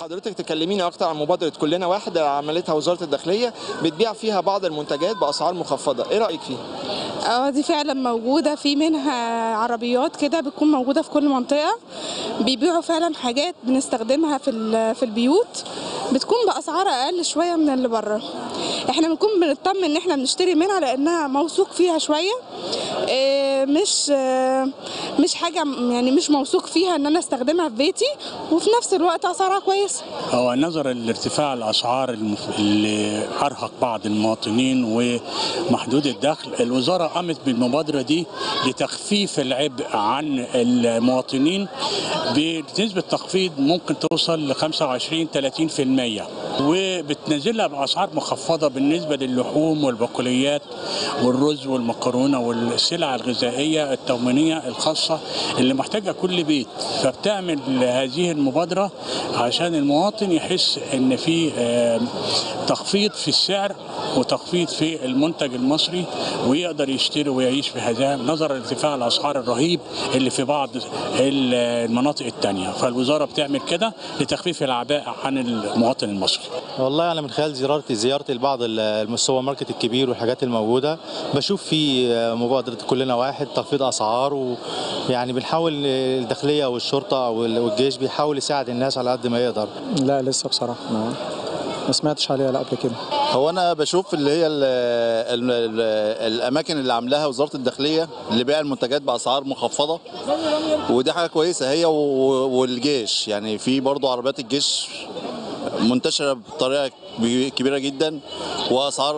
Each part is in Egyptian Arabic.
حضرتك تكلميني اكتر عن مبادره كلنا واحد اللي عملتها وزاره الداخليه بتبيع فيها بعض المنتجات باسعار مخفضه ايه رايك فيها اه دي فعلا موجودة في منها عربيات كده بتكون موجودة في كل منطقة بيبيعوا فعلا حاجات بنستخدمها في ال- في البيوت بتكون بأسعار أقل شوية من اللي بره احنا بنكون بنطمن ان احنا بنشتري منها لأنها موثوق فيها شوية آه، مش آه، مش حاجة م- يعني مش موثوق فيها ان انا استخدمها في بيتي وفي نفس الوقت أسعارها كويسة هو نظرا لارتفاع الاسعار المف- اللي ارهق بعض المواطنين ومحدود الدخل الوزاره قامت بالمبادره دي لتخفيف العبء عن المواطنين بنسبه تخفيض ممكن توصل ل 25 30% وبتنزلها باسعار مخفضه بالنسبه للحوم والبقوليات والرز والمكرونه والسلع الغذائيه التموينيه الخاصه اللي محتاجها كل بيت فبتعمل هذه المبادره عشان المواطن يحس ان في آه، تخفيض في السعر وتخفيض في المنتج المصري ويقدر يشتري ويعيش في هذا نظرا لارتفاع الاسعار الرهيب اللي في بعض المناطق التانية فالوزاره بتعمل كده لتخفيف العباء عن المواطن المصري والله انا من خلال زيارتي زيارتي لبعض ال- السوبر ماركت الكبير والحاجات الموجوده بشوف في مبادره كلنا واحد تخفيض اسعار ويعني بنحاول الداخليه والشرطه او ال- والجيش بيحاول يساعد الناس على قد ما يقدر لا لسه بصراحة ما, ما سمعتش عليها لا قبل كده هو انا بشوف اللي هي ال ال ال الاماكن اللي عاملاها وزاره الداخليه لبيع المنتجات باسعار مخفضه ودي حاجه كويسه هي و- والجيش يعني في برضه عربيات الجيش منتشره بطريقه كبيره جدا واسعار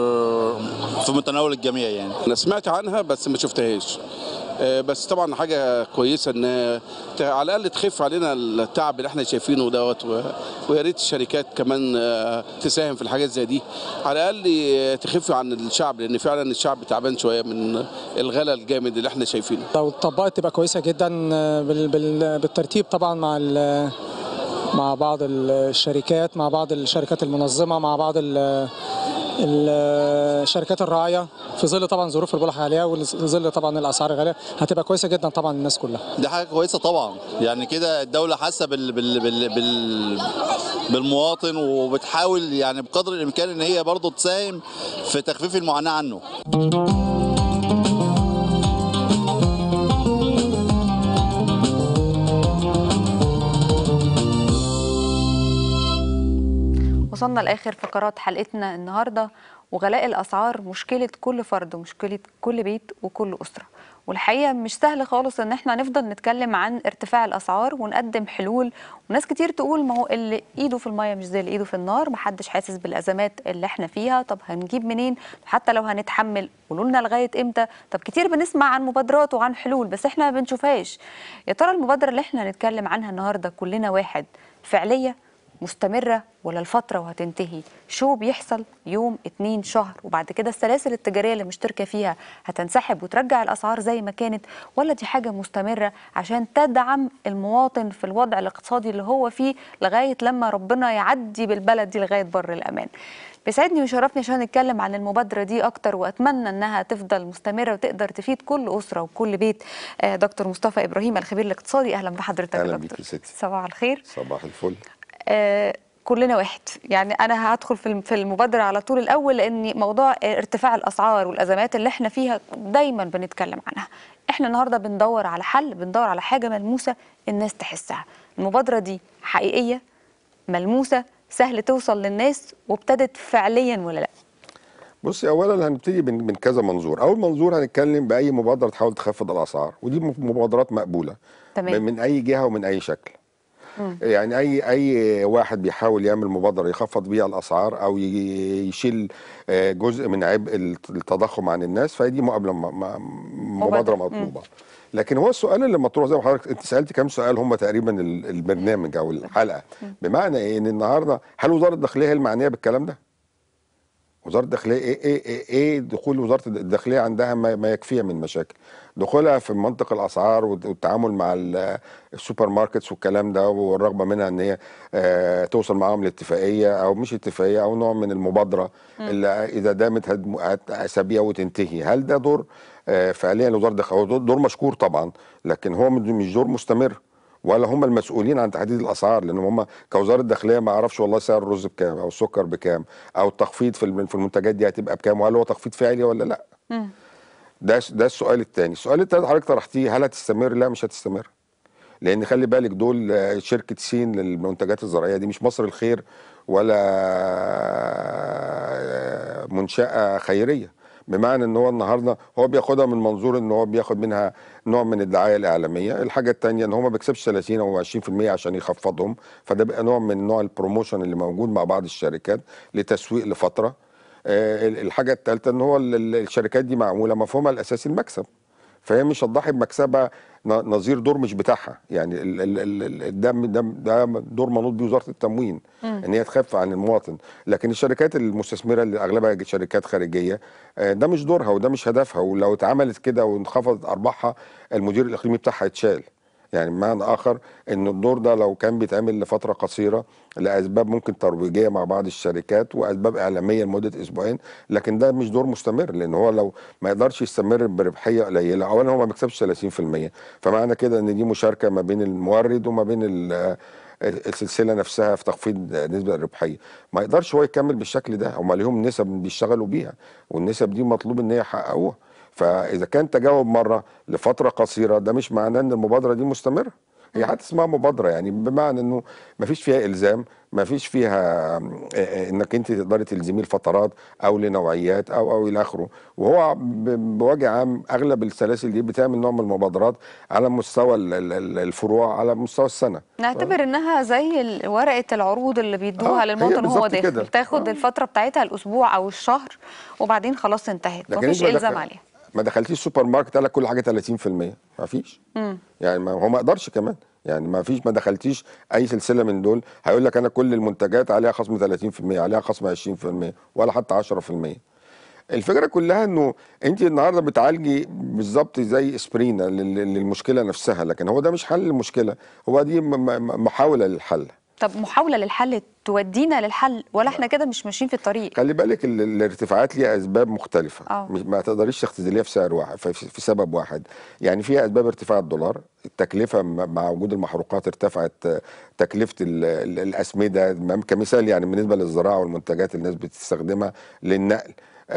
في متناول الجميع يعني انا سمعت عنها بس ما شفتهاش آه، بس طبعا حاجه كويسه ان ت- على الاقل تخف علينا التعب اللي احنا شايفينه دوت و- ويا ريت الشركات كمان آه، تساهم في الحاجات زي دي على الاقل آه، تخف عن الشعب لان فعلا الشعب تعبان شويه من الغلا الجامد اللي احنا شايفينه لو اتطبقت تبقى كويسة جدا آه، بال بال بالترتيب طبعا مع ال- مع بعض الشركات مع بعض الشركات المنظمة مع بعض ال- ال- الشركات الراعية في ظل طبعا ظروف اللي بقول لك عليها وفي ظل طبعا الأسعار الغالية هتبقى كويسة جدا طبعا للناس كلها دي حاجه كويسه طبعا يعني كده الدوله حاسه بال بال بال بال بالمواطن وبتحاول يعني بقدر الامكان ان هي برضه تساهم في تخفيف المعاناه عنه وصلنا لاخر فقرات حلقتنا النهارده وغلاء الاسعار مشكله كل فرد ومشكله كل بيت وكل اسره والحقيقه مش سهل خالص ان احنا نفضل نتكلم عن ارتفاع الاسعار ونقدم حلول وناس كتير تقول ما هو اللي ايده في الميه مش زي اللي ايده في النار محدش حاسس بالازمات اللي احنا فيها طب هنجيب منين حتى لو هنتحمل قولوا لنا لغايه امتى طب كتير بنسمع عن مبادرات وعن حلول بس احنا ما بنشوفهاش يا ترى المبادره اللي احنا هنتكلم عنها النهارده كلنا واحد فعليه مستمرة ولا الفترة وهتنتهي شو بيحصل يوم اتنين شهر وبعد كده السلاسل التجارية اللي مشتركة فيها هتنسحب وترجع الأسعار زي ما كانت ولا دي حاجة مستمرة عشان تدعم المواطن في الوضع الاقتصادي اللي هو فيه لغاية لما ربنا يعدي بالبلد دي لغاية بر الأمان بيسعدني ويشرفني عشان نتكلم عن المبادرة دي أكتر وأتمنى أنها تفضل مستمرة وتقدر تفيد كل أسرة وكل بيت آه، دكتور مصطفى إبراهيم الخبير الاقتصادي أهلا بحضرتك يا اهلا دكتور بيك يا ستي صباح الخير صباح الفل آه، كلنا واحد يعني انا هدخل في الم- في المبادره على طول الاول لان موضوع ارتفاع الاسعار والازمات اللي احنا فيها دايما بنتكلم عنها احنا النهارده بندور على حل بندور على حاجه ملموسه الناس تحسها المبادره دي حقيقيه ملموسه سهل توصل للناس وابتدت فعليا ولا لا بصي اولا هنبتدي من من كذا منظور اول منظور هنتكلم باي مبادره تحاول تخفض الاسعار ودي م- مبادرات مقبوله تمام. من اي جهه ومن اي شكل مم. يعني اي اي واحد بيحاول يعمل مبادره يخفض بيها الاسعار او ي- يشيل آه، جزء من عبء الت- التضخم عن الناس فدي مقابله م- م- مبادره مم. مطلوبه لكن هو السؤال اللي مطروح زي ما حضرتك انت سالت كام سؤال هم تقريبا ال- البرنامج او الحلقه بمعنى ايه ان النهارده هل وزاره الداخليه هي المعنيه بالكلام ده؟ وزاره الداخليه ايه ايه ايه, إيه دخول وزاره الداخليه عندها ما, ما يكفيها من مشاكل دخولها في منطق الاسعار والت- والتعامل مع ال- السوبر ماركتس والكلام ده والرغبه منها ان هي آه توصل معاهم لاتفاقيه او مش اتفاقيه او نوع من المبادره اللي اذا دامت هتم- هت- اسابيع وتنتهي هل ده دور آه فعليا لوزاره الداخليه هو دور- دور مشكور طبعا لكن هو مش دور مستمر ولا هم المسؤولين عن تحديد الاسعار لان هم كوزاره داخليه ما اعرفش والله سعر الرز بكام او السكر بكام او التخفيض في الم- في المنتجات دي هتبقى بكام وهل هو تخفيض فعلي ولا لا مم. ده ده السؤال الثاني السؤال الثالث حضرتك طرحتيه هل هتستمر لا مش هتستمر لان خلي بالك دول آه، شركه سين للمنتجات الزراعيه دي مش مصر الخير ولا آه، منشاه خيريه بمعنى ان هو النهارده هو بياخدها من منظور ان هو بياخد منها نوع من الدعايه الاعلاميه الحاجه الثانيه ان هو ما بيكسبش 30 او 20% عشان يخفضهم فده بقى نوع من نوع البروموشن اللي موجود مع بعض الشركات لتسويق لفتره آه، الحاجه الثالثه ان هو ال- ال- الشركات دي معموله مفهومها الاساسي المكسب فهي مش هتضحي بمكسبها ن- نظير دور مش بتاعها يعني ال- ال- ال- ال- ده ده ده دور منوط بيه وزاره التموين مم. ان هي تخفف عن المواطن لكن الشركات المستثمره اللي اغلبها شركات خارجيه آه، ده مش دورها وده مش هدفها ولو اتعملت كده وانخفضت ارباحها المدير الاقليمي بتاعها يتشال يعني بمعنى اخر ان الدور ده لو كان بيتعمل لفتره قصيره لاسباب ممكن ترويجيه مع بعض الشركات واسباب اعلاميه لمده اسبوعين لكن ده مش دور مستمر لان هو لو ما يقدرش يستمر بربحيه قليله اولا هو ما بيكسبش 30% فمعنى كده ان دي مشاركه ما بين المورد وما بين ال- السلسله نفسها في تخفيض نسبه الربحيه ما يقدرش هو يكمل بالشكل ده هم ليهم نسب بيشتغلوا بيها والنسب دي مطلوب ان هي يحققوها فاذا كان تجاوب مره لفتره قصيره ده مش معناه ان المبادره دي مستمره هي حتى اسمها مبادره يعني بمعنى انه ما فيش فيها الزام ما فيش فيها آه، آه، انك انت تقدري تلزميه لفترات او لنوعيات او او الى اخره وهو ب- بوجه عام اغلب السلاسل دي بتعمل نوع من المبادرات على مستوى ال- ال- ال- الفروع على مستوى السنه نعتبر انها زي ال- ورقه العروض اللي بيدوها آه، للمواطن هي وهو بالظبط داخل كده. تاخد الفتره بتاعتها الاسبوع او الشهر وبعدين خلاص انتهت لكن مفيش انت ما الزام دخل- عليها ما دخلتيش سوبر ماركت قال لك كل حاجه 30% ما فيش مم. يعني ما هو ما يقدرش كمان يعني ما فيش ما دخلتيش اي سلسله من دول هيقول لك انا كل المنتجات عليها خصم 30% عليها خصم 20% ولا حتى 10% الفكره كلها انه انت النهارده بتعالجي بالظبط زي اسبرينا لل- للمشكله نفسها لكن هو ده مش حل المشكله هو دي م- م- محاوله للحل طب محاوله للحل تودينا للحل ولا احنا كده مش ماشيين في الطريق خلي بالك ال- الارتفاعات ليها اسباب مختلفه آه. مش- ما تقدريش تختزليها في سعر واحد في, في سبب واحد يعني فيها اسباب ارتفاع الدولار التكلفه م- مع وجود المحروقات ارتفعت آه، تكلفه ال- ال- الاسمده م- كمثال يعني بالنسبه للزراعه والمنتجات اللي الناس بتستخدمها للنقل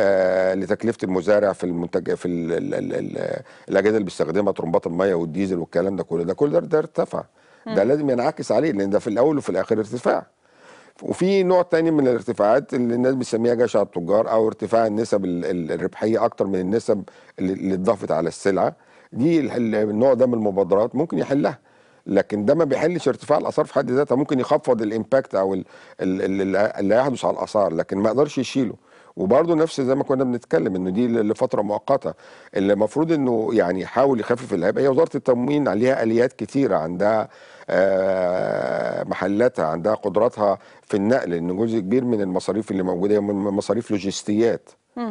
آه لتكلفه المزارع في المنتج في ال ال ال ال الاجهزه اللي بيستخدمها طرمبات الميه والديزل والكلام ده كله ده كل ده, ده ارتفع ده مم. لازم ينعكس عليه لان ده في الاول وفي الاخر ارتفاع وفي نوع تاني من الارتفاعات اللي الناس بتسميها جشع التجار او ارتفاع النسب ال- ال- الربحيه اكتر من النسب اللي اللي اتضافت على السلعه دي ال- ال- النوع ده من المبادرات ممكن يحلها لكن ده ما بيحلش ارتفاع الاسعار في حد ذاتها ممكن يخفض الامباكت او ال- ال- ال- اللي هيحدث على الاسعار لكن ما يقدرش يشيله وبرضه نفس زي ما كنا بنتكلم انه دي ل- لفتره مؤقته اللي المفروض انه يعني يحاول يخفف الهبه هي وزاره التموين عليها اليات كتيره عندها آه، محلاتها عندها قدراتها في النقل لان جزء كبير من المصاريف اللي موجوده هي من مصاريف لوجستيات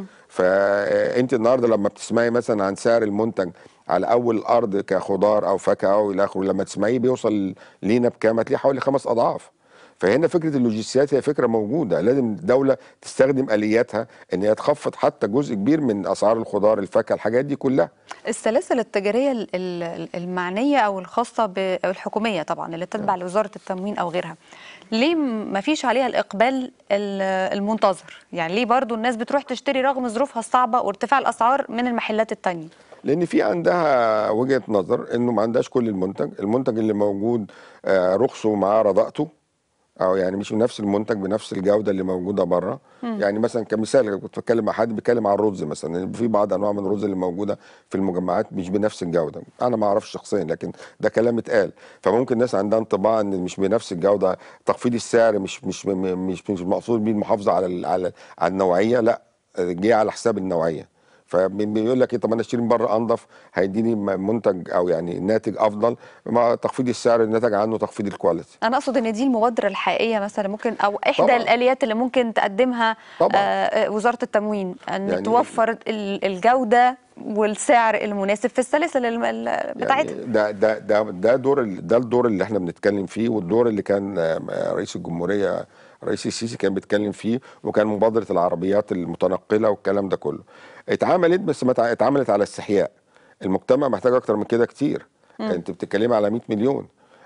فانت النهارده لما بتسمعي مثلا عن سعر المنتج على اول الارض كخضار او فاكهه او الى اخره لما تسمعيه بيوصل لينا بكام هتلاقيه حوالي خمس اضعاف فهنا فكره اللوجستيات هي فكره موجوده لازم الدوله تستخدم الياتها ان هي تخفض حتى جزء كبير من اسعار الخضار الفاكهه الحاجات دي كلها السلاسل التجاريه ال- ال- المعنيه او الخاصه بالحكوميه طبعا اللي تتبع لوزاره التموين او غيرها ليه ما فيش عليها الاقبال ال- المنتظر يعني ليه برضو الناس بتروح تشتري رغم ظروفها الصعبه وارتفاع الاسعار من المحلات التانية لان في عندها وجهه نظر انه ما عندهاش كل المنتج المنتج اللي موجود آه، رخصه معاه رضاءته او يعني مش نفس المنتج بنفس الجوده اللي موجوده بره مم. يعني مثلا كمثال كنت بتكلم مع حد بيتكلم عن الرز مثلا يعني في بعض انواع من الرز اللي موجوده في المجمعات مش بنفس الجوده انا ما اعرفش شخصيا لكن ده كلام اتقال فممكن الناس عندها انطباع ان مش بنفس الجوده تخفيض السعر مش مش مش مش مقصود بيه المحافظه على ال- على على النوعيه لا جه على حساب النوعيه فبيقول لك إيه، طب انا اشتري من بره انضف هيديني م- منتج او يعني ناتج افضل مع تخفيض السعر اللي نتج عنه تخفيض الكواليتي انا اقصد ان دي المبادره الحقيقيه مثلا ممكن او احدى طبعاً. الاليات اللي ممكن تقدمها طبعاً. آه، وزاره التموين ان يعني- توفر ال- الجوده والسعر المناسب في السلاسل الم- ال- بتاعتها يعني ده ده ده ده دور ال- ده الدور اللي احنا بنتكلم فيه والدور اللي كان آه، رئيس الجمهوريه رئيس السيسي كان بيتكلم فيه وكان مبادره العربيات المتنقله والكلام ده كله اتعملت بس ما تع- اتعملت على استحياء المجتمع محتاج اكتر من كده كتير مم. انت بتتكلمي على 100 مليون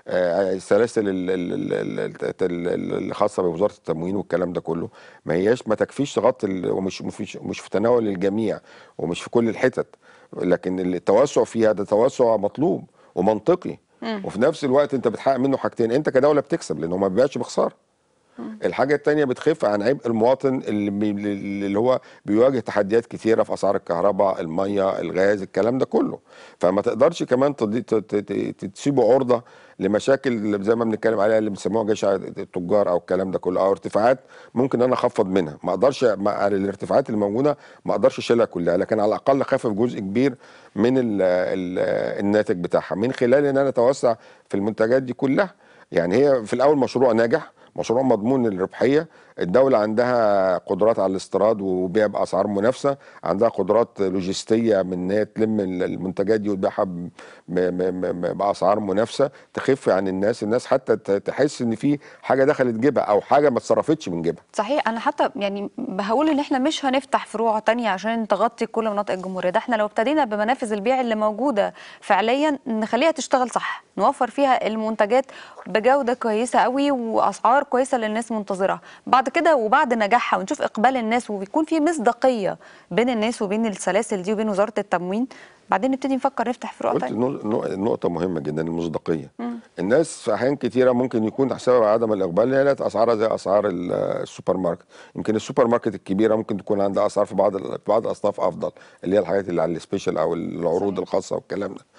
آه، السلاسل ال- ال- ال- ال- ال- الخاصه بوزاره التموين والكلام ده كله ما هياش ما تكفيش تغطي ال- ومش مش مش في تناول الجميع ومش في كل الحتت لكن التوسع فيها ده توسع مطلوب ومنطقي وفي نفس الوقت انت بتحقق منه حاجتين انت كدوله بتكسب لانه ما بيبيعش بخساره الحاجة التانية بتخف عن عبء المواطن اللي, بي اللي هو بيواجه تحديات كتيرة في أسعار الكهرباء المية الغاز الكلام ده كله فما تقدرش كمان تضي- ت- ت- ت- تسيبه عرضة لمشاكل اللي زي ما بنتكلم عليها اللي بنسموها جشع التجار أو الكلام ده كله أو ارتفاعات ممكن أنا أخفض منها ما أقدرش مع الارتفاعات اللي موجودة ما أقدرش أشيلها كلها لكن على الأقل أخفف جزء كبير من ال ال الناتج بتاعها من خلال إن أنا أتوسع في المنتجات دي كلها يعني هي في الأول مشروع ناجح مشروع مضمون الربحيه الدوله عندها قدرات على الاستيراد وبيع باسعار منافسه عندها قدرات لوجستيه من ان هي تلم المنتجات دي وتبيعها ب- ب- ب- ب- باسعار منافسه تخف عن الناس الناس حتى ت- تحس ان في حاجه دخلت جيبها او حاجه ما اتصرفتش من جيبها صحيح انا حتى يعني بقول ان احنا مش هنفتح فروع تانية عشان تغطي كل مناطق الجمهوريه ده احنا لو ابتدينا بمنافذ البيع اللي موجوده فعليا نخليها تشتغل صح نوفر فيها المنتجات بجوده كويسه قوي واسعار كويسه للناس منتظرها بعد كده وبعد نجاحها ونشوف اقبال الناس ويكون في مصداقيه بين الناس وبين السلاسل دي وبين وزاره التموين بعدين نبتدي نفكر نفتح فروع قلت تانية نو- نو- نقطة مهمة جدا المصداقية الناس في أحيان كتيرة ممكن يكون سبب عدم الإقبال هي لقت أسعارها زي أسعار ال- السوبر ماركت يمكن السوبر ماركت الكبيرة ممكن تكون عندها أسعار في بعض ال- في بعض الأصناف أفضل اللي هي الحاجات اللي على السبيشال أو العروض الخاصة والكلام ده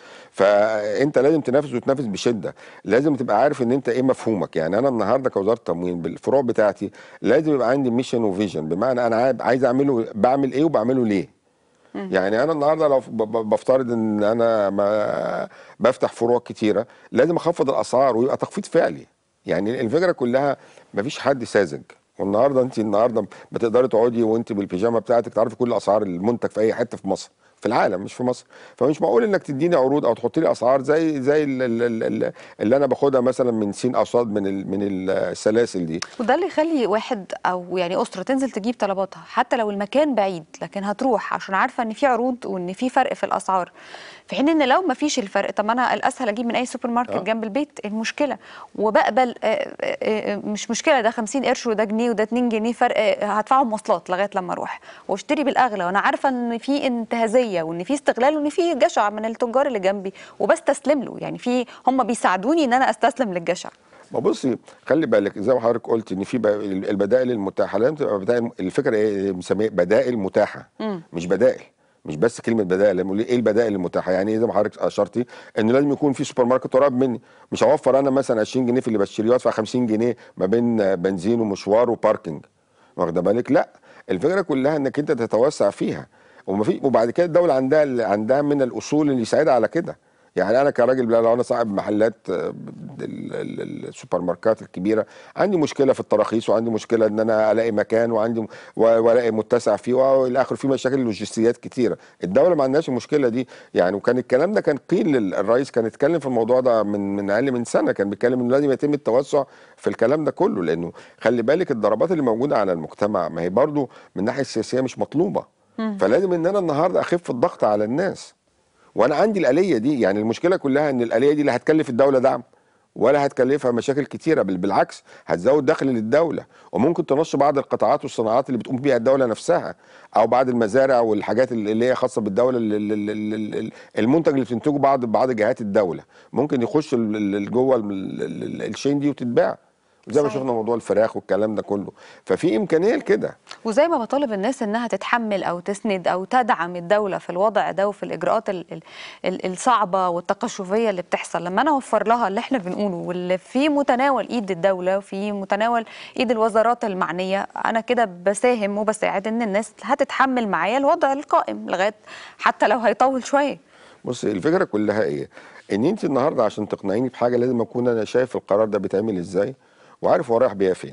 فأنت لازم تنافس وتنافس بشدة لازم تبقى عارف إن أنت إيه مفهومك يعني أنا النهاردة كوزارة تموين بالفروع بتاعتي لازم يبقى عندي ميشن وفيجن بمعنى أنا عايز- عايز أعمله بعمل إيه وبعمله ليه يعني انا النهارده لو ب- ب- بفترض ان انا ما بفتح فروع كتيره لازم اخفض الاسعار ويبقى تخفيض فعلي يعني الفكره كلها مفيش حد ساذج والنهارده انت النهارده بتقدري تقعدي وانت بالبيجامه بتاعتك تعرفي كل اسعار المنتج في اي حته في مصر في العالم مش في مصر فمش معقول انك تديني عروض او تحطي لي اسعار زي زي ال- ال- ال- ال- اللي انا باخدها مثلا من سين قصاد من ال- من السلاسل دي وده اللي يخلي واحد او يعني اسره تنزل تجيب طلباتها حتى لو المكان بعيد لكن هتروح عشان عارفه ان في عروض وان في فرق في الاسعار في حين ان لو ما فيش الفرق طب ما انا الاسهل اجيب من اي سوبر ماركت آه. جنب البيت المشكله وبقبل آه، آه، آه، مش مشكله ده 50 قرش وده جنيه وده 2 جنيه فرق آه، هدفعه مواصلات لغايه لما اروح واشتري بالاغلى وانا عارفه ان في انتهازيه وان في استغلال وان في جشع من التجار اللي جنبي وبستسلم له يعني في هم بيساعدوني ان انا استسلم للجشع ما بصي خلي بالك زي ما حضرتك قلت ان في ب- البدائل المتاحه لازم تبقى بدائل الفكره ايه بنسميها بدائل متاحه مش بدائل مش بس كلمه بدائل لما نقول ايه البدائل المتاحه يعني ايه زي ما حضرتك اشرتي ان لازم يكون في سوبر ماركت قريب مني مش هوفر انا مثلا 20 جنيه في اللي بشتريه وادفع 50 جنيه ما بين بنزين ومشوار وباركنج واخده بالك لا الفكره كلها انك انت تتوسع فيها وما في وبعد كده الدوله عندها عندها من الاصول اللي يساعدها على كده يعني انا كراجل لو انا صاحب محلات آه، ال- ال- السوبر ماركات الكبيره عندي مشكله في التراخيص وعندي مشكله ان انا الاقي مكان وعندي و- والاقي متسع فيه والى اخره في مشاكل لوجستيات كتيره الدوله ما عندهاش المشكله دي يعني وكان الكلام ده كان قيل للرئيس كان اتكلم في الموضوع ده من من اقل من سنه كان بيتكلم انه لازم يتم التوسع في الكلام ده كله لانه خلي بالك الضربات اللي موجوده على المجتمع ما هي برضو من الناحيه السياسيه مش مطلوبه فلازم ان انا النهارده اخف الضغط على الناس وانا عندي الاليه دي يعني المشكله كلها ان الاليه دي لا هتكلف الدوله دعم ولا هتكلفها مشاكل كتيره بل بالعكس هتزود دخل للدوله وممكن تنص بعض القطاعات والصناعات اللي بتقوم بيها الدوله نفسها او بعض المزارع والحاجات اللي اللي هي خاصه بالدوله ال- ال- ال- ال- ال- المنتج اللي بتنتجه بعض بعض جهات الدوله ممكن يخش ال- ال- ال- جوه ال- ال- ال- الشين دي وتتباع زي ما صحيح. شفنا موضوع الفراخ والكلام ده كله ففي امكانيه لكده وزي ما بطالب الناس انها تتحمل او تسند او تدعم الدوله في الوضع ده وفي الاجراءات ال ال ال الصعبه والتقشفيه اللي بتحصل لما انا اوفر لها اللي احنا بنقوله واللي في متناول ايد الدوله وفي متناول ايد الوزارات المعنيه انا كده بساهم وبساعد ان الناس هتتحمل معايا الوضع القائم لغايه حتى لو هيطول شويه بص الفكره كلها ايه ان انت النهارده عشان تقنعيني بحاجه لازم اكون انا شايف القرار ده بيتعمل ازاي وعارف هو رايح بيها فين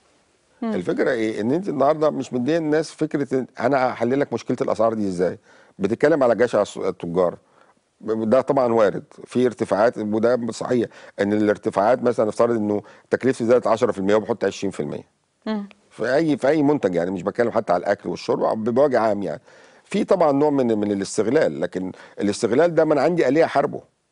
الفكره ايه ان انت النهارده مش مديه الناس فكره إن انا هحل لك مشكله الاسعار دي ازاي بتتكلم على جشع الس- التجار ده طبعا وارد في ارتفاعات وده صحيح ان الارتفاعات مثلا افترض انه تكلفه زادت 10% وبحط 20% في اي في اي منتج يعني مش بتكلم حتى على الاكل والشرب أو بوجه عام يعني في طبعا نوع من من الاستغلال لكن الاستغلال ده من عندي اليه احاربه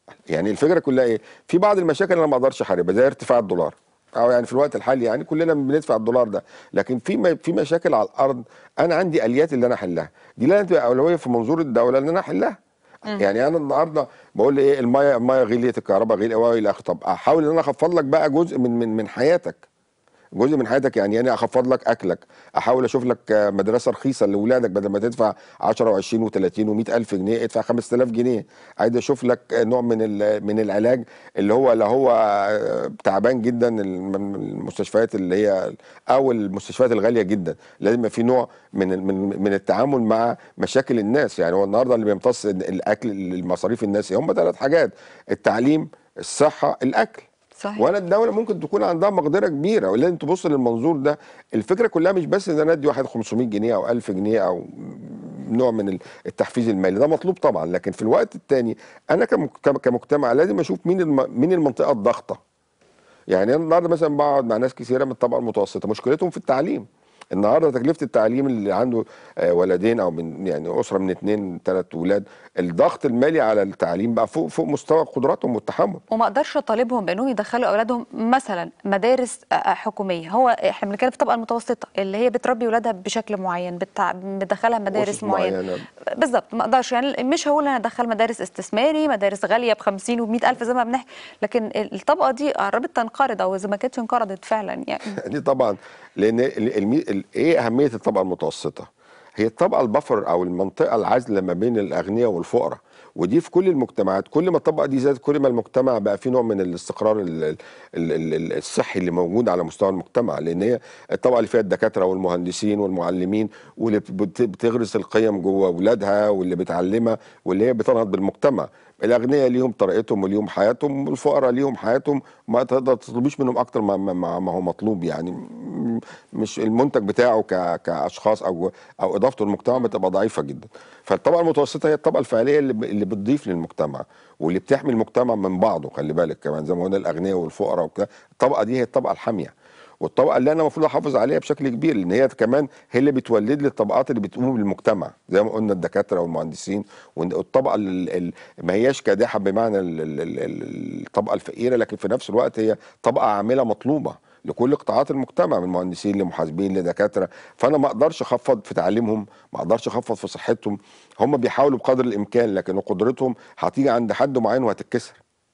يعني الفكره كلها ايه في بعض المشاكل انا ما اقدرش احاربها زي ارتفاع الدولار او يعني في الوقت الحالي يعني كلنا بندفع الدولار ده لكن في م- في مشاكل على الارض انا عندي اليات اللي انا احلها دي لازم تبقى اولويه في منظور الدوله ان انا احلها يعني انا النهارده بقول ايه الميه الميه غليت الكهرباء غليت والى اخره طب احاول ان انا اخفض لك بقى جزء من من من حياتك جزء من حياتك يعني يعني اخفض لك اكلك احاول اشوف لك آه، مدرسه رخيصه لاولادك بدل ما تدفع 10 و20 و30 و100 الف جنيه ادفع 5000 جنيه عايز اشوف لك آه، نوع من ال- من العلاج اللي هو لا هو آه، تعبان جدا الم- المستشفيات اللي هي او المستشفيات الغاليه جدا لازم يبقى في نوع من ال- من من التعامل مع مشاكل الناس يعني هو النهارده اللي بيمتص الاكل المصاريف الناس هم ثلاث حاجات التعليم الصحه الاكل صحيح. وانا الدوله ممكن تكون عندها مقدره كبيره ولازم تبص للمنظور ده الفكره كلها مش بس ان انا ادي واحد 500 جنيه او 1000 جنيه او نوع من التحفيز المالي ده مطلوب طبعا لكن في الوقت الثاني انا كمك- كم- كمجتمع لازم اشوف مين الم... مين المنطقه الضغطه يعني انا النهارده مثلا بقعد مع ناس كثيره من الطبقه المتوسطه مشكلتهم في التعليم النهارده تكلفه التعليم اللي عنده آه، ولدين او من يعني اسره من اثنين ثلاث اولاد الضغط المالي على التعليم بقى فوق فوق مستوى قدراتهم والتحمل وما اقدرش اطالبهم بانهم يدخلوا اولادهم مثلا مدارس آه، آه، حكوميه هو احنا بنتكلم في الطبقه المتوسطه اللي هي بتربي اولادها بشكل معين بتع... بتدخلها مدارس أسس معينه معينة. بالظبط ما اقدرش يعني مش هقول انا ادخل مدارس استثماري مدارس غاليه ب 50 و 100 الف زي ما بنحكي لكن الطبقه دي قربت تنقرض او اذا ما كانتش انقرضت فعلا يعني دي طبعا لان ال- المي... ال... ايه اهميه الطبقه المتوسطه هي الطبقه البفر او المنطقه العازله ما بين الاغنياء والفقراء ودي في كل المجتمعات كل ما الطبقه دي زادت كل ما المجتمع بقى فيه نوع من الاستقرار ال... ال... ال... ال- الصحي اللي موجود على مستوى المجتمع لان هي الطبقه اللي فيها الدكاتره والمهندسين والمعلمين واللي بت... بتغرس القيم جوه اولادها واللي بتعلمها واللي هي بتنهض بالمجتمع الاغنياء ليهم طريقتهم وليهم حياتهم والفقراء ليهم حياتهم ما تقدر تطلبيش منهم اكتر ما, ما, ما هو مطلوب يعني م- مش المنتج بتاعه ك, كاشخاص او او اضافته للمجتمع بتبقى ضعيفه جدا فالطبقه المتوسطه هي الطبقه الفعليه اللي, ب- اللي بتضيف للمجتمع واللي بتحمي المجتمع من بعضه خلي بالك كمان زي ما قلنا الاغنياء والفقراء وكده الطبقه دي هي الطبقه الحاميه والطبقه اللي انا المفروض احافظ عليها بشكل كبير لان هي كمان هي اللي بتولد لي الطبقات اللي بتقوم بالمجتمع زي ما قلنا الدكاتره والمهندسين والطبقه ال- ال- ما هياش كادحه بمعنى ال- ال- ال- ال- الطبقه الفقيره لكن في نفس الوقت هي طبقه عامله مطلوبه لكل قطاعات المجتمع من مهندسين لمحاسبين لدكاتره فانا ما اقدرش اخفض في تعليمهم ما اقدرش اخفض في صحتهم هم بيحاولوا بقدر الامكان لكن قدرتهم هتيجي عند حد معين وهتتكسر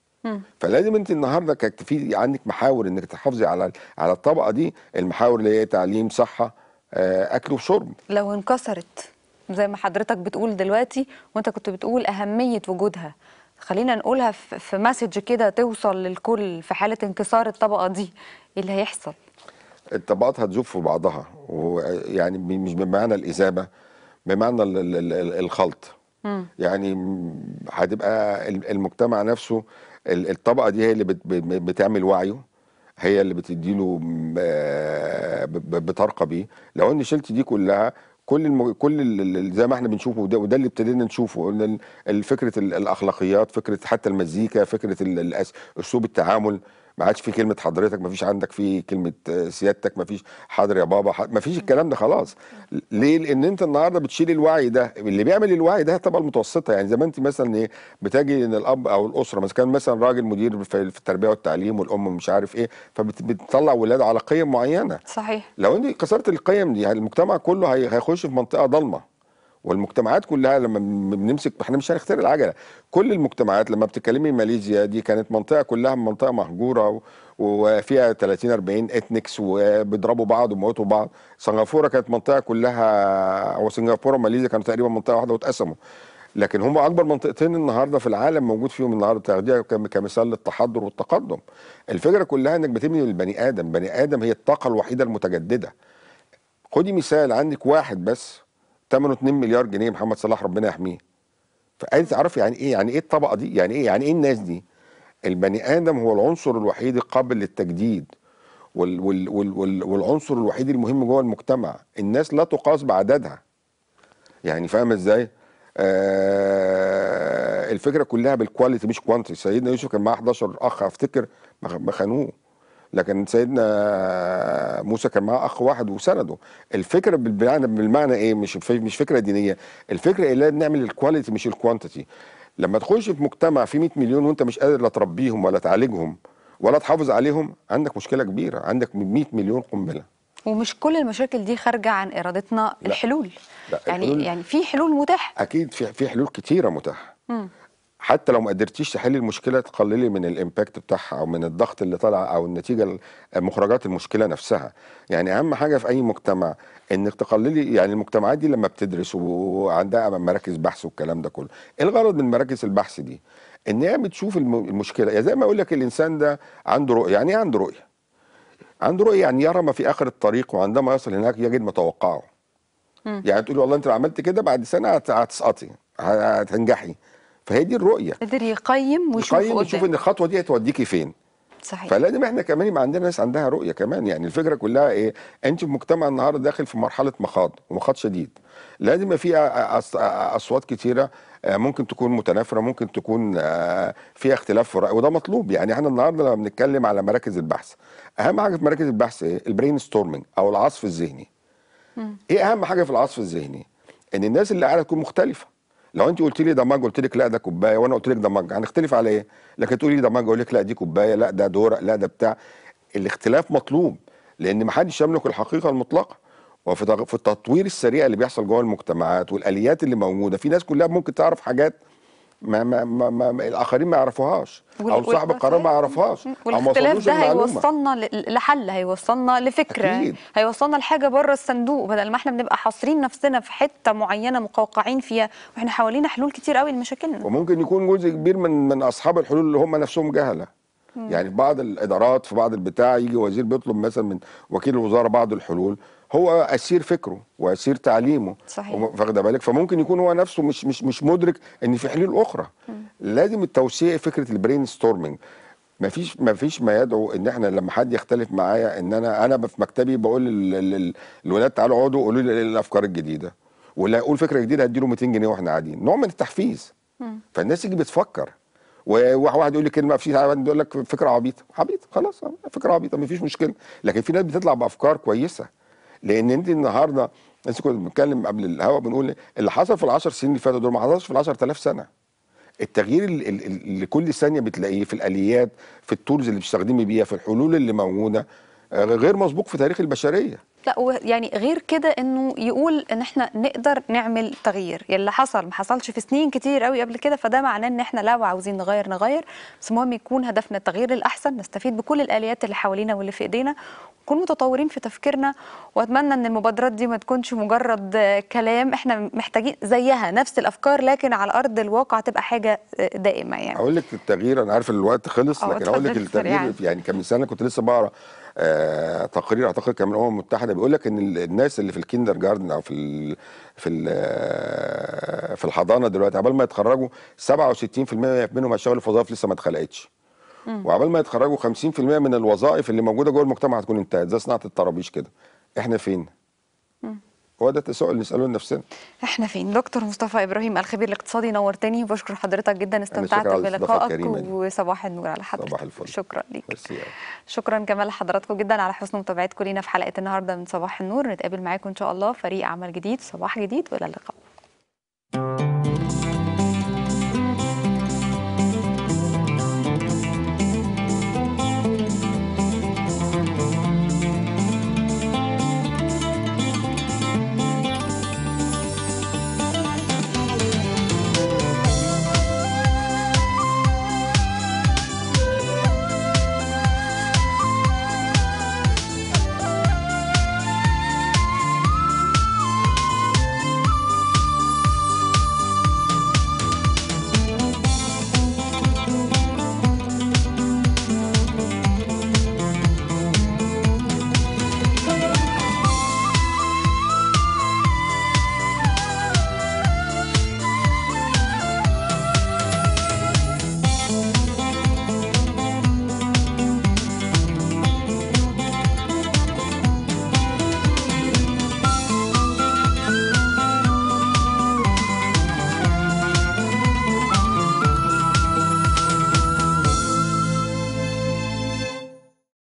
فلازم انت النهارده كانت في عندك محاور انك تحافظي على على الطبقه دي المحاور اللي هي تعليم صحه آه، اكل وشرب لو انكسرت زي ما حضرتك بتقول دلوقتي وانت كنت بتقول أهمية وجودها خلينا نقولها في في مسج كده توصل للكل في حالة انكسار الطبقة دي ايه اللي هيحصل الطبقات هتذوب في بعضها ويعني مش بمعنى الاذابه بمعنى ال- ال- ال- الخلط يعني م- هتبقى ال- المجتمع نفسه ال- الطبقه دي هي اللي بت- ب- بتعمل وعيه هي اللي بتديله م- آه، ب- ب- بترقى بيه لو ان شلت دي كلها كل الم... كل ال- ال- زي ما احنا بنشوفه وده, وده اللي ابتدينا نشوفه قلنا ال- ال- فكره ال- الاخلاقيات فكره حتى المزيكا فكره ال- الأس- اسلوب التعامل ما عادش في كلمه حضرتك ما فيش عندك في كلمه آه، سيادتك ما فيش حاضر يا بابا ح- ما فيش الكلام ده خلاص ليه لان انت النهارده بتشيل الوعي ده اللي بيعمل الوعي ده الطبقه المتوسطه يعني زي ما انت مثلا ايه بتجي ان الاب او الاسره مثلا كان مثلا راجل مدير في في التربيه والتعليم والام مش عارف ايه فبتطلع ولاده على قيم معينه صحيح لو انت كسرت القيم دي المجتمع كله هي- هيخش في منطقه ضلمه والمجتمعات كلها لما بن- بنمسك احنا مش هنختار العجله كل المجتمعات لما بتتكلمي ماليزيا دي كانت منطقه كلها منطقه مهجوره و- وفيها 30 40 اتنكس وبيضربوا بعض وبيموتوا بعض سنغافوره كانت منطقه كلها هو سنغافوره وماليزيا كانوا تقريبا منطقه واحده واتقسموا لكن هم اكبر منطقتين النهارده في العالم موجود فيهم النهارده تاخديها كم- كمثال للتحضر والتقدم الفكره كلها انك بتبني البني ادم بني ادم هي الطاقه الوحيده المتجدده خدي مثال عندك واحد بس ثمنه 2 مليار جنيه محمد صلاح ربنا يحميه فانت تعرف يعني ايه يعني ايه الطبقه دي يعني ايه يعني ايه الناس دي البني ادم هو العنصر الوحيد القابل للتجديد وال وال وال وال والعنصر الوحيد المهم جوه المجتمع الناس لا تقاس بعددها يعني فاهم ازاي آه الفكره كلها بالكواليتي مش كوانتي سيدنا يوسف كان معاه 11 اخ افتكر ما خ- ما خانوه لكن سيدنا موسى كان معاه اخ واحد وسنده الفكره بالمعنى بالمعنى ايه مش في- مش فكره دينيه الفكره اللي نعمل الكواليتي مش الكوانتيتي لما تخش في مجتمع فيه 100 مليون وانت مش قادر لا تربيهم ولا تعالجهم ولا تحافظ عليهم عندك مشكله كبيره عندك 100 مليون قنبله ومش كل المشاكل دي خارجه عن ارادتنا لا. الحلول لا، يعني الحلول- يعني في حلول متاحه اكيد في في حلول كتيره متاحه مم. حتى لو ما قدرتيش تحلي المشكله تقللي من الامباكت بتاعها او من الضغط اللي طالع او النتيجه مخرجات المشكله نفسها يعني اهم حاجه في اي مجتمع انك تقللي يعني المجتمعات دي لما بتدرس وعندها مراكز بحث والكلام ده كله ايه الغرض من مراكز البحث دي ان هي بتشوف الم- المشكله يعني زي ما اقول لك الانسان ده عنده رؤيه يعني ايه عنده رؤيه عنده رؤيه يعني يرى ما في اخر الطريق وعندما يصل هناك يجد متوقعه يعني تقولي والله انت لو عملت كده بعد سنه هت- هتسقطي ه- هتنجحي فهي دي الرؤيه قدر يقيم ويشوف يقيم ويشوف ان قدام الخطوه دي هتوديكي فين صحيح فلازم احنا كمان يبقى عندنا ناس عندها رؤيه كمان يعني الفكره كلها ايه انت في مجتمع النهارده داخل في مرحله مخاض ومخاض شديد لازم يبقى في أص- اصوات كتيره آه، ممكن تكون متنافره ممكن تكون آه، فيها اختلاف في الراي وده مطلوب يعني احنا النهارده لما بنتكلم على مراكز البحث اهم حاجه في مراكز البحث ايه البرين ستورمنج او العصف الذهني ايه اهم حاجه في العصف الذهني ان الناس اللي قاعده تكون مختلفه لو انت قلت لي ده مج قلت لك لا ده كوبايه وانا قلت لك ده مج هنختلف على ايه لكن تقولي لي ده مج اقول لك لا دي كوبايه لا ده دورق لا ده بتاع الاختلاف مطلوب لان ما حدش يملك الحقيقه المطلقه وفي تغ- في التطوير السريع اللي بيحصل جوه المجتمعات والاليات اللي موجوده في ناس كلها ممكن تعرف حاجات ما ما ما, ما, ما الاخرين ما يعرفوهاش وال- او صاحب وال- القرار ما صحيح. يعرفهاش او ما والاختلاف وصلوش ده المعلومه هيوصلنا ل- لحل هيوصلنا لفكره أكيد. هيوصلنا لحاجه بره الصندوق بدل ما احنا بنبقى حاصرين نفسنا في حته معينه مقوقعين فيها واحنا حوالينا حلول كتير قوي لمشاكلنا وممكن يكون جزء كبير من من اصحاب الحلول اللي هم نفسهم جهله يعني في بعض الادارات في بعض البتاع يجي وزير بيطلب مثلا من وكيل الوزاره بعض الحلول هو اسير فكره واسير تعليمه صحيح. وم- واخده بالك فممكن يكون هو نفسه مش مش مش مدرك ان في حلول اخرى لازم التوسيع فكره البرين ستورمنج ما فيش ما فيش ما يدعو ان احنا لما حد يختلف معايا ان انا انا في مكتبي بقول لل- لل- للولاد تعالوا اقعدوا قولوا لي إيه الافكار الجديده واللي هيقول فكره جديده هديله 200 جنيه واحنا قاعدين نوع من التحفيز فالناس تيجي بتفكر وواحد يقول لي كلمه في واحد يقول لك فكره عبيطه عبيطه خلاص فكره عبيطه مفيش مشكله لكن في ناس بتطلع بافكار كويسه لان انت النهارده لسه كنا بنتكلم قبل الهوا بنقول اللي حصل في العشر سنين اللي فاتوا دول ما حصلش في العشر آلاف سنه التغيير ال- ال- ال- اللي كل ثانيه بتلاقيه في الاليات في التولز اللي بتستخدمي بيها في الحلول اللي موجوده آه، غير مسبوق في تاريخ البشريه لا و- يعني غير كده انه يقول ان احنا نقدر نعمل تغيير يعني اللي حصل ما حصلش في سنين كتير قوي قبل كده فده معناه ان احنا لو عاوزين نغير نغير بس المهم يكون هدفنا التغيير الاحسن نستفيد بكل الاليات اللي حوالينا واللي في ايدينا نكون متطورين في تفكيرنا واتمنى ان المبادرات دي ما تكونش مجرد آه، كلام احنا محتاجين زيها نفس الافكار لكن على ارض الواقع تبقى حاجه آه، دائمه يعني اقول لك التغيير انا عارف الوقت خلص اه، لكن اقول لك اتفضل التغيير سريعاً. يعني كان من سنه كنت لسه بقرا آه تقرير اعتقد كان من الامم المتحده بيقول لك ان ال- الناس اللي في الكيندر جاردن او في ال في ال آه، في الحضانه دلوقتي عبال ما يتخرجوا 67% منهم هيشتغلوا في وظائف لسه ما اتخلقتش وعبال ما يتخرجوا 50% من الوظائف اللي موجوده جوه المجتمع هتكون انتهت زي صناعه الطرابيش كده احنا فين؟ هو ده التساؤل نساله لنفسنا احنا فين دكتور مصطفى ابراهيم الخبير الاقتصادي نورتني وبشكر حضرتك جدا استمتعت شكرا على الاستضافة بلقائك الكريمة دي. وصباح النور على حضرتك صباح الفل. شكرا ليك ميرسي أوي. شكرا كمان لحضراتكم جدا على حسن متابعتكم لينا في حلقه النهارده من صباح النور نتقابل معاكم ان شاء الله فريق عمل جديد صباح جديد والى اللقاء